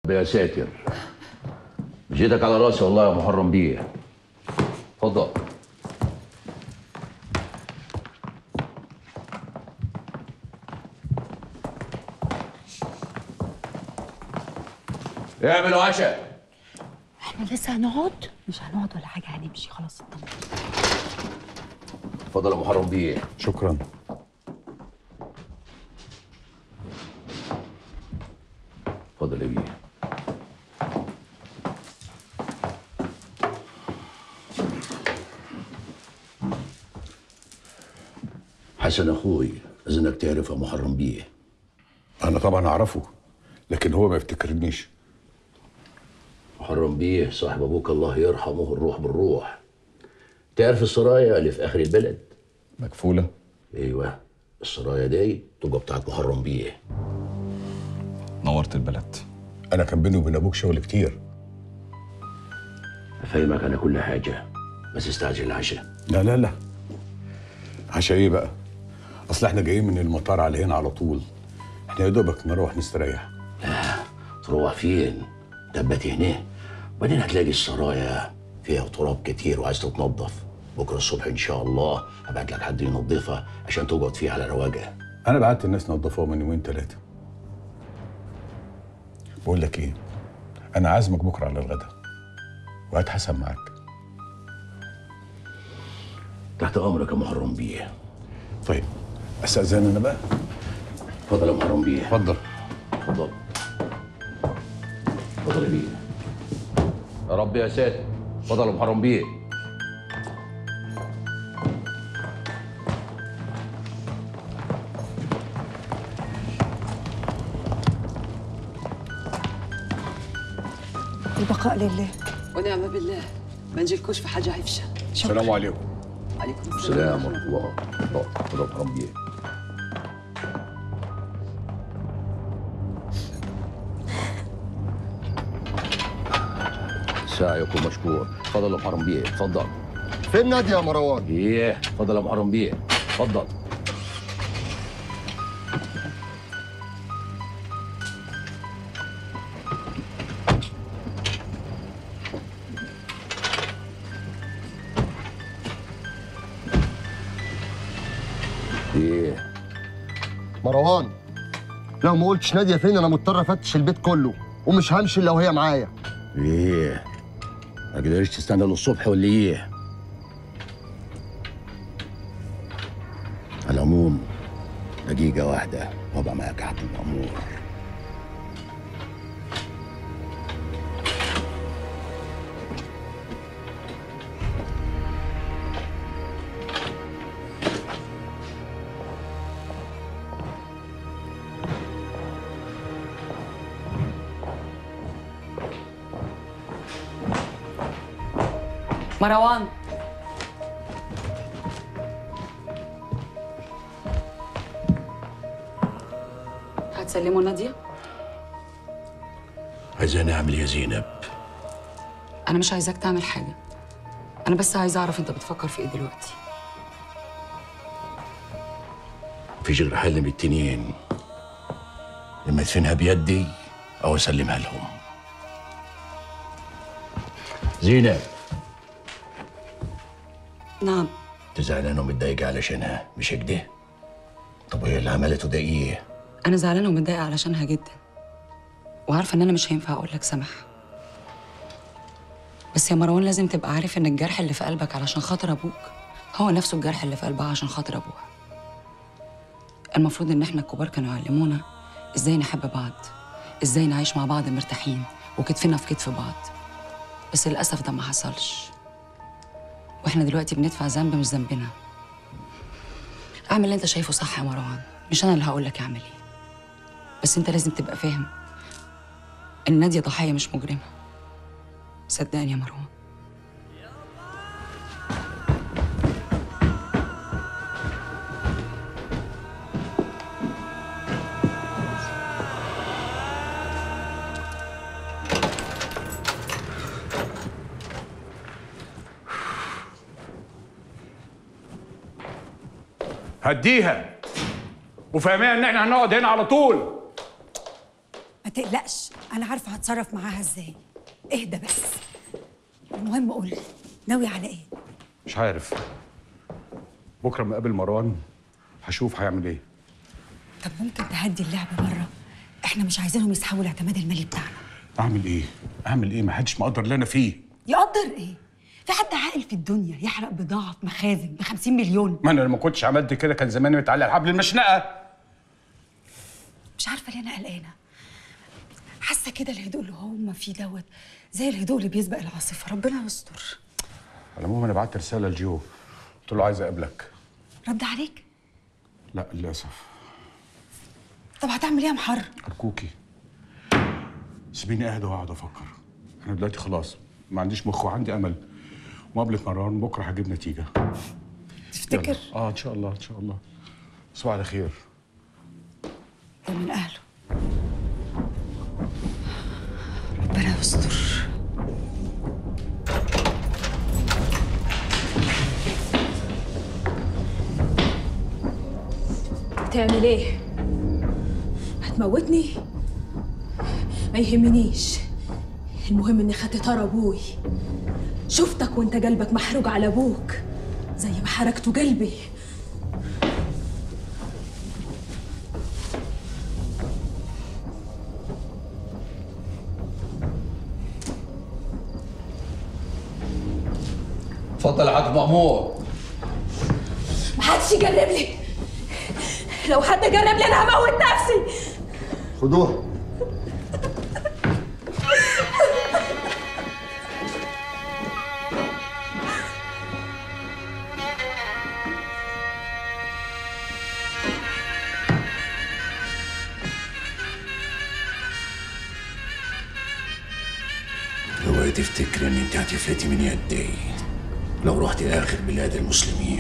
يا ساتر جيتك على راسي والله يا محرم بيه اتفضل اعملوا عشاء احنا لسه هنقعد مش هنقعد ولا حاجه هنمشي خلاص اطمن اتفضل يا محرم بيه شكرا اتفضل يا بيه حسن اخوي اذنك تعرف يا محرم بيه انا طبعا اعرفه لكن هو ما يفتكرنيش محرم بيه صاحب ابوك الله يرحمه الروح بالروح تعرف السرايا اللي في اخر البلد مكفوله ايوه السرايا دي تبقى بتاعت محرم بيه نورت البلد انا كان بيني وبين ابوك شغل كتير افهمك انا كل حاجه بس استعجل العشاء لا لا لا عشان ايه بقى اصل احنا جايين من المطار على هنا على طول احنا يا دوبك نروح نستريح تروح فين تبت هنا وبعدين هتلاقي السرايا فيها تراب كتير وعايز تتنظف بكره الصبح ان شاء الله هبعت لك حد ينظفها عشان تقعد فيها على رواقه انا بعت الناس نظفوها من يومين ثلاثه بقول لك ايه انا عازمك بكره على الغدا وهات حسن معاك تحت امرك يا محرم بيه طيب استاذن انا بقى اتفضل يا محرم بيه اتفضل اتفضل اتفضل يا بيه يا رب يا ساتر اتفضل يا محرم بيه البقاء لله ونعم بالله ما نجيلكوش في حاجه عفشه السلام عليكم عليكم السلام السلام ورحمه الله اتفضل اتفضل يا محرم بيه سعيكم مشكور اتفضل يا محرم بيه اتفضل فين نادي يا مروان؟ ايه اتفضل يا محرم بيه اتفضل ايه مروان لو ما قلتش نادية فين انا مضطر افتش البيت كله ومش همشي الا وهي معايا ايه ما قدرتش تستنى للصبح ولا ايه على العموم دقيقة واحدة وابقى معاك يا عبد المأمور مروان هتسلموا ناديه عايزاني اعمل إيه يا زينب انا مش عايزاك تعمل حاجه انا بس عايزه اعرف انت بتفكر في ايه دلوقتي في غير حل من التنين لما ادفنها بيدي او اسلمها لهم زينب نعم تزعلانة ومتضايقة علشانها مش كده طب وهي اللي عملته ده ايه انا زعلانه ومتضايقه علشانها جدا وعارفه ان انا مش هينفع اقول لك سامح بس يا مروان لازم تبقى عارف ان الجرح اللي في قلبك علشان خاطر ابوك هو نفسه الجرح اللي في قلبها عشان خاطر ابوها المفروض ان احنا الكبار كانوا يعلمونا ازاي نحب بعض ازاي نعيش مع بعض مرتاحين وكتفنا في كتف بعض بس للاسف ده ما حصلش واحنا دلوقتي بندفع ذنب مش ذنبنا اعمل اللي انت شايفه صح يا مروان مش انا اللي هقول لك اعمل ايه بس انت لازم تبقى فاهم ان ناديه ضحيه مش مجرمه صدقني يا مروان هديها وفهميها ان احنا هنقعد هنا على طول ما تقلقش انا عارفه هتصرف معاها ازاي اهدى بس المهم قول لي ناوي على ايه مش عارف بكره ما اقابل مروان هشوف هيعمل ايه طب ممكن تهدي اللعب بره احنا مش عايزينهم يسحبوا الاعتماد المالي بتاعنا اعمل ايه اعمل ايه ما حدش مقدر اللي انا فيه يقدر ايه في حد عاقل في الدنيا يحرق بضاعه في مخازن ب 50 مليون ما انا لو ما كنتش عملت كده كان زماني متعلق على حبل المشنقه مش عارفه ليه انا قلقانه حاسه كده الهدوء اللي هم فيه دوت زي الهدوء اللي بيسبق العاصفه ربنا يستر على العموم انا بعت رساله لجو قلت له عايز اقابلك رد عليك لا للاسف طب هتعمل ايه يا محر ارجوكي سيبيني قاعد واقعد افكر انا دلوقتي خلاص ما عنديش مخ وعندي امل مقابله مروان بكره هجيب نتيجه تفتكر يلا. اه ان شاء الله ان شاء الله صباح على خير ده من اهله ربنا يستر تعمل ايه؟ هتموتني؟ ما يهمنيش المهم اني خدت طار ابوي شفتك وانت قلبك محروق على ابوك زي ما حرقته قلبي اتفضل يا حاج مأمور محدش يقرب لي لو حد قرب لي انا هموت نفسي خدوها اوعي تفتكر ان انت هتفلتي من يدي لو رحت اخر بلاد المسلمين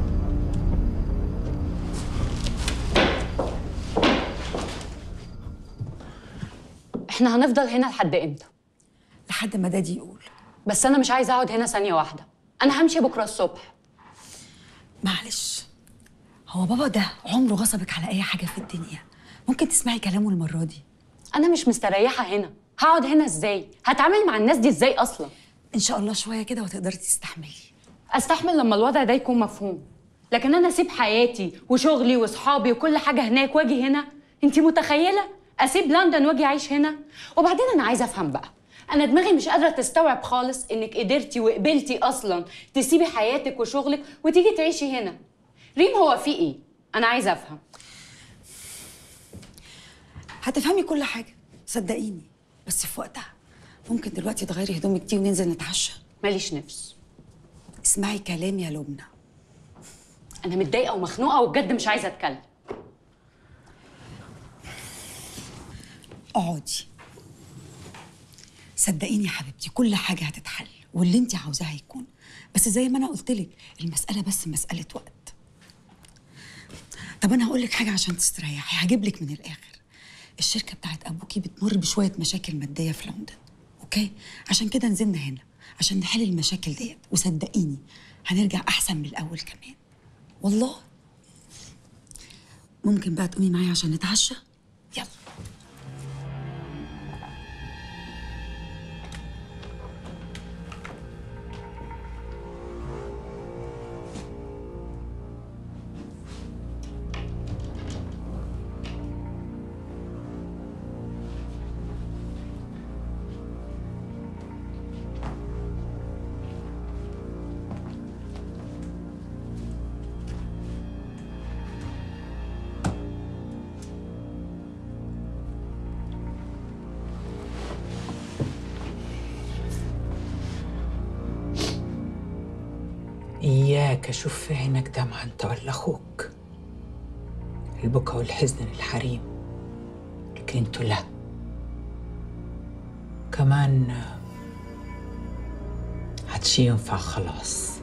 احنا هنفضل هنا لحد امتى لحد ما دادي يقول بس انا مش عايزه اقعد هنا ثانيه واحده انا همشي بكره الصبح معلش هو بابا ده عمره غصبك على اي حاجه في الدنيا ممكن تسمعي كلامه المره دي انا مش مستريحه هنا هقعد هنا ازاي هتعامل مع الناس دي ازاي اصلا ان شاء الله شويه كده وتقدري تستحملي استحمل لما الوضع ده يكون مفهوم لكن انا اسيب حياتي وشغلي واصحابي وكل حاجه هناك واجي هنا انت متخيله اسيب لندن واجي اعيش هنا وبعدين انا عايزه افهم بقى انا دماغي مش قادره تستوعب خالص انك قدرتي وقبلتي اصلا تسيبي حياتك وشغلك وتيجي تعيشي هنا ريم هو في ايه انا عايزه افهم هتفهمي كل حاجه صدقيني بس في وقتها ممكن دلوقتي تغيري هدومك دي وننزل نتعشى ماليش نفس اسمعي كلامي يا لبنى انا متضايقه ومخنوقه وبجد مش عايزه اتكلم اقعدي صدقيني يا حبيبتي كل حاجه هتتحل واللي انت عاوزاه هيكون بس زي ما انا قلت لك المساله بس مساله وقت طب انا هقول لك حاجه عشان تستريحي هجيب لك من الاخر الشركه بتاعت ابوكي بتمر بشويه مشاكل ماديه في لندن اوكي عشان كده نزلنا هنا عشان نحل المشاكل ديت وصدقيني هنرجع احسن من الاول كمان والله ممكن بقى تقومي معايا عشان نتعشى يلا إياك أشوف في عينك دمعة أنت ولا أخوك البكا والحزن للحريم لكن انتوا لا كمان عادش ينفع خلاص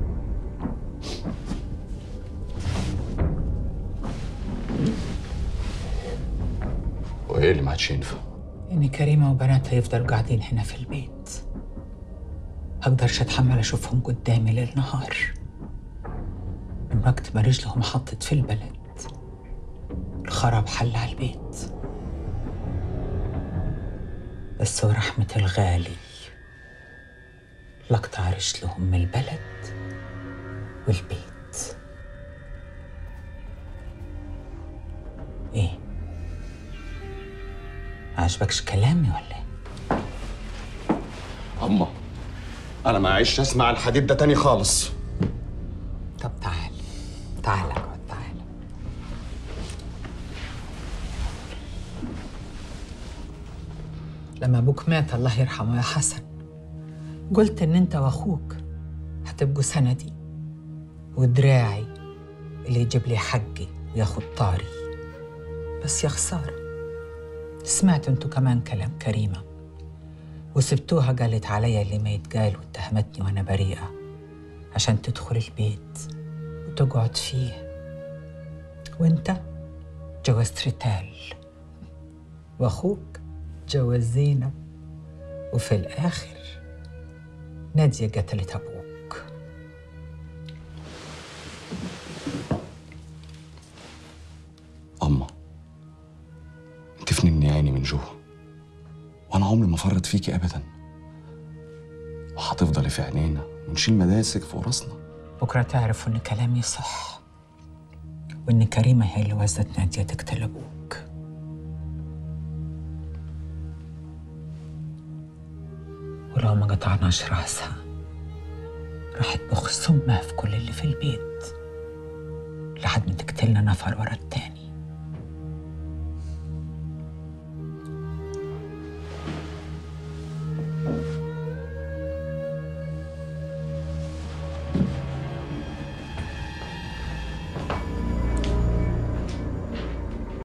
وايه اللي ما عادش ينفع إن كريمة وبناتها يفضلوا قاعدين هنا في البيت أقدرش أتحمل أشوفهم قدامي ليل نهار من وقت ما رجلهم حطت في البلد الخراب حل على البيت بس ورحمة الغالي لقطع رجلهم من البلد والبيت ايه عجبكش كلامي ولا ايه أما أنا ما عايش أسمع الحديد ده تاني خالص طب تعال تعال اقعد تعال لما ابوك مات الله يرحمه يا حسن قلت ان انت واخوك هتبقوا سندي ودراعي اللي يجيب لي حقي وياخد طاري بس يا خسارة سمعتوا انتوا كمان كلام كريمة وسبتوها قالت عليا اللي ما يتقال واتهمتني وانا بريئة عشان تدخل البيت وتقعد فيه وانت جوزت ريتال واخوك جوز زينب وفي الاخر نادية قتلت ابوك أما أنت فنني عيني من جوه وأنا عمري ما فرط فيكي أبدا وهتفضلي في عينينا ونشيل مداسك فوق راسنا بكرة تعرفوا إن كلامي صح وإن كريمة هي اللي وزت نادية تقتل أبوك ولو ما قطعناش راسها راح تبخ سمها في كل اللي في البيت لحد ما تقتلنا نفر ورا التاني